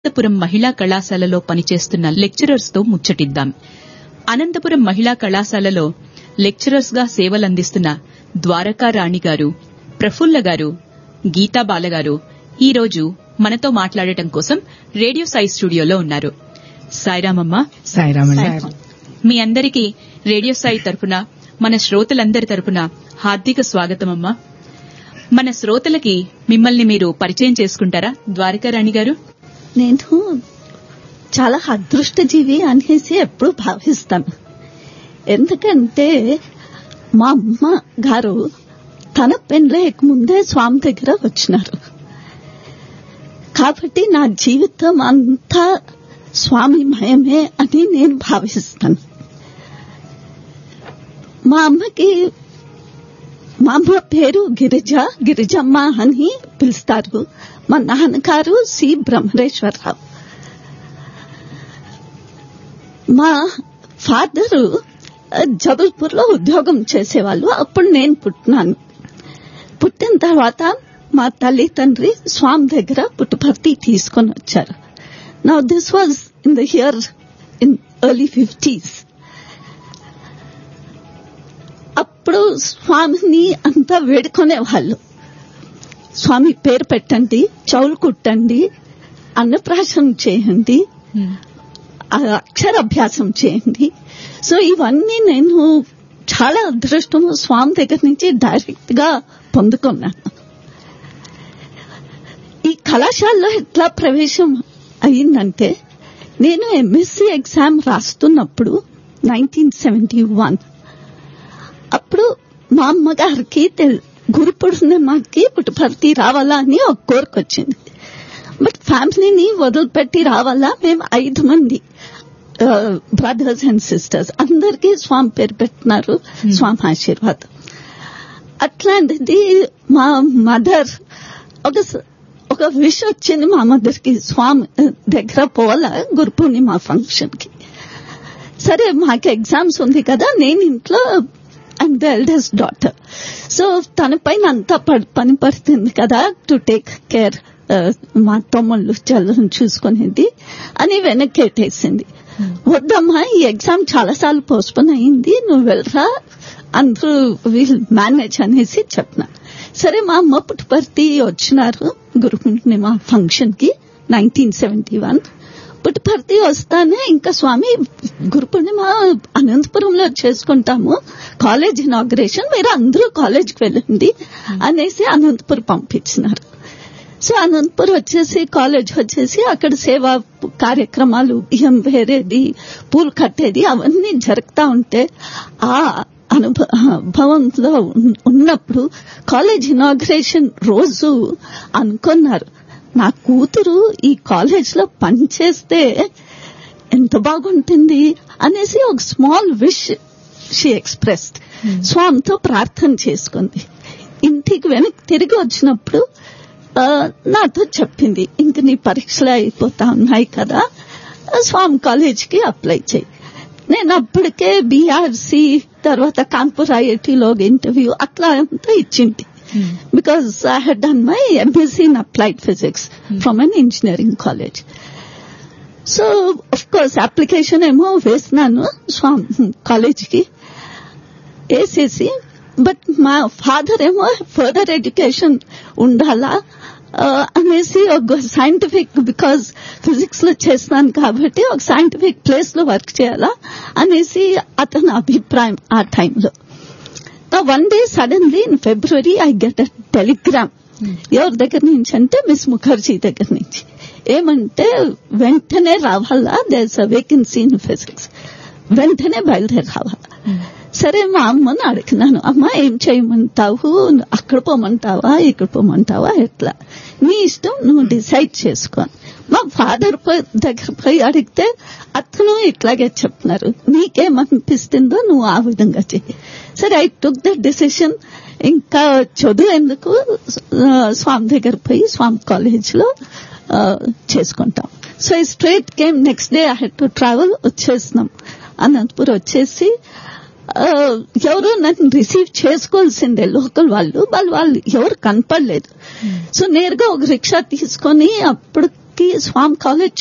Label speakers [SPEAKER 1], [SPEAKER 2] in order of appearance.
[SPEAKER 1] అనంతపురం మహిళా కళాశాలలో పనిచేస్తున్న లెక్చరర్స్ తో ముచ్చటిద్దాం అనంతపురం మహిళా కళాశాలలో లెక్చరర్స్ గా సేవలందిస్తున్న ద్వారకా రాణి గారు ప్రఫుల్ల గారు గీతా బాల గారు ఈ రోజు మనతో మాట్లాడటం కోసం రేడియో సాయి స్టూడియోలో ఉన్నారు సాయిరామమ్మ
[SPEAKER 2] సాయిరామండి
[SPEAKER 1] మీ అందరికీ రేడియో సాయి తరపున మన శ్రోతలందరి తరపున హార్దిక స్వాగతమమ్మా మన శ్రోతలకి మిమ్మల్ని మీరు పరిచయం చేసుకుంటారా ద్వారకారాణి గారు
[SPEAKER 3] నేను చాలా అదృష్టజీవి అనేసి ఎప్పుడు భావిస్తాను ఎందుకంటే మా అమ్మ గారు తన పెళ్ళయ్యక ముందే స్వామి దగ్గర వచ్చినారు కాబట్టి నా జీవితం అంతా స్వామి మయమే అని నేను భావిస్తాను మా అమ్మకి మా అమ్మ పేరు గిరిజ గిరిజమ్మ అని పిలుస్తారు మా నాన్నగారు సి బ్రహ్మరేశ్వరరావు మా ఫాదరు జబల్పూర్ లో ఉద్యోగం చేసేవాళ్ళు అప్పుడు నేను పుట్టినాను పుట్టిన తర్వాత మా తల్లి తండ్రి స్వామి దగ్గర పుట్టుపర్తి తీసుకొని వచ్చారు నా this was in the year in early fifties అప్పుడు స్వామిని అంతా వేడుకునే వాళ్ళు స్వామి పేరు పెట్టండి చౌలు కుట్టండి అన్నప్రాశం చేయండి అక్షరాభ్యాసం చేయండి సో ఇవన్నీ నేను చాలా అదృష్టం స్వామి దగ్గర నుంచి డైరెక్ట్ గా పొందుకున్నాను ఈ కళాశాలలో ఎట్లా ప్రవేశం అయిందంటే నేను ఎంఎస్సి ఎగ్జామ్ రాస్తున్నప్పుడు నైన్టీన్ సెవెంటీ వన్ అప్పుడు మా అమ్మగారికి గురు పూర్ణిమకి పుట్టుపర్తి రావాలా అని ఒక కోరిక వచ్చింది బట్ ఫ్యామిలీని వదిలిపెట్టి రావాలా మేము ఐదు మంది బ్రదర్స్ అండ్ సిస్టర్స్ అందరికీ స్వామి పేరు పెట్టినారు స్వామి ఆశీర్వాదం అట్లాంటిది మా మదర్ ఒక ఒక విష్ వచ్చింది మా మదర్కి స్వామి దగ్గర పోవాలా గురు పూర్ణిమ ఫంక్షన్ కి సరే మాకు ఎగ్జామ్స్ ఉంది కదా నేను ఇంట్లో and the eldest daughter so తన పైన అంతా పని పడుతుంది కదా టు టేక్ కేర్ మా తమ్ముళ్ళు చల్లని చూసుకునేది అని వెనక్కేటేసింది వద్దమ్మా ఈ ఎగ్జామ్ చాలా సార్లు పోస్ట్పోన్ అయింది నువ్వు వెళ్ళరా అందరూ వీల్ మేనేజ్ అనేసి చెప్పిన సరే మా అమ్మ పుట్టుపర్తి వచ్చినారు గురు పూర్ణిమ ఫంక్షన్ కి నైన్టీన్ సెవెంటీ వన్ పుట్టుపర్తి వస్తానే ఇంకా స్వామి గురు పూర్ణిమ అనంతపురంలో చేసుకుంటాము కాలేజ్ ఇనాగ్రేషన్ మీరు అందరూ కాలేజ్కి వెళ్ళండి అనేసి అనంతపురం పంపించినారు సో అనంతపురం వచ్చేసి కాలేజ్ వచ్చేసి అక్కడ సేవా కార్యక్రమాలు బియ్యం వేరేది పూలు కట్టేది అవన్నీ జరుగుతా ఉంటే ఆ అనుభవంలో ఉన్నప్పుడు కాలేజ్ ఇనాగ్రేషన్ రోజు అనుకున్నారు నా కూతురు ఈ కాలేజ్ లో పనిచేస్తే ఎంత బాగుంటుంది అనేసి ఒక స్మాల్ విష్ షీ ఎక్స్ప్రెస్డ్ స్వామితో ప్రార్థన చేసుకుంది ఇంటికి వెనక్కి తిరిగి వచ్చినప్పుడు నాతో చెప్పింది ఇంక నీ పరీక్షలు అయిపోతా ఉన్నాయి కదా స్వామి కాలేజ్కి అప్లై చేయి నేను అప్పటికే బీఆర్సీ తర్వాత కాన్పూర్ ఐఐటిలో ఇంటర్వ్యూ అట్లా అంతా ఇచ్చింది because I had done my MSc in applied physics from an engineering college so of course application ఏమో వేసినాను స్వామి కాలేజ్కి వేసేసి బట్ మా ఫాదర్ ఏమో ఫర్దర్ ఎడ్యుకేషన్ ఉండాలా అనేసి ఒక సైంటిఫిక్ బికాజ్ ఫిజిక్స్ లో చేస్తున్నాను కాబట్టి ఒక సైంటిఫిక్ ప్లేస్ లో వర్క్ చేయాలా అనేసి అతని అభిప్రాయం ఆ టైంలో one day suddenly in February I get a telegram ఎవరి దగ్గర నుంచి అంటే మిస్ ముఖర్జీ దగ్గర నుంచి ఏమంటే వెంటనే రావాలా there's a vacancy in physics వెంటనే బయలుదేరి రావాలా సరే మా అమ్మని అడిగినాను అమ్మ ఏం చేయమంటావు అక్కడ పోమంటావా ఇక్కడ పోమంటావా ఎట్లా నీ ఇష్టం నువ్వు డిసైడ్ చేసుకో మా ఫాదర్ దగ్గర పోయి అడిగితే అతను ఇట్లాగే చెప్తున్నారు నీకేమనిపిస్తుందో నువ్వు ఆ విధంగా చెయ్యి సరే ఐ టుక్ ద డిసిషన్ ఇంకా చదువు ఎందుకు స్వామి దగ్గర పోయి స్వామి కాలేజ్ లో చేసుకుంటాం సో ఈ straight game next day I had to travel వచ్చేసినాం అనంతపురం వచ్చేసి ఎవరు నన్ను రిసీవ్ చేసుకోవాల్సిందే లోకల్ వాళ్ళు వాళ్ళు వాళ్ళు ఎవరు కనపడలేదు సో నేరుగా ఒక రిక్షా తీసుకొని అప్పుడు కి స్వామి కాలేజ్